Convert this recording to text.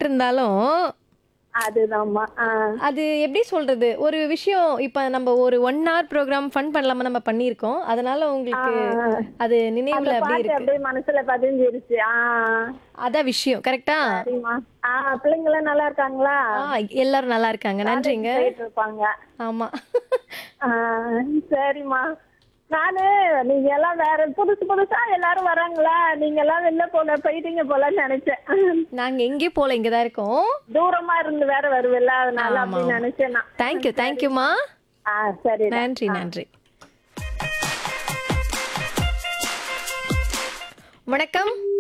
கேட்டுட்டு இருந்தாலும் அதுதாம்மா ஆ. அது எப்படி சொல்றது ஒரு விஷயம் இப்ப நம்ம ஒரு ஒன் hour ப்ரோக்ராம் ஃபன் பண்ணலாம நம்ம பண்ணியிருக்கோம் அதனால உங்களுக்கு அது அந்த நினைவுல அப்படி பாட்டு இருக்கு அப்படியே மனசுல பதிஞ்சிருச்சு ஆ அதான் விஷயம் கரெக்டா சரிம்மா ஆ பிள்ளைங்க எல்லாம் நல்லா இருக்காங்களா ஆ எல்லாரும் நல்லா இருக்காங்க நன்றிங்க போயிட்டு இருப்பாங்க ஆமா ஆ, சரிம்மா நானு நீங்க எல்லாம் வேற புதுசு புதுசா எல்லாரும் வராங்களா நீங்க எல்லாம் வெளில போல போயிட்டீங்க போலன்னு நினைச்சேன் நாங்க எங்கேயும் போல இங்கதான் இருக்கோம் தூரமா இருந்து வேற வருவில்ல அதனால ஆமா, அப்படி ஆமா. நினைச்சேன் நான் தேங்க்யூ தேங்க்யூமா ஆ சரி நன்றி நன்றி வணக்கம்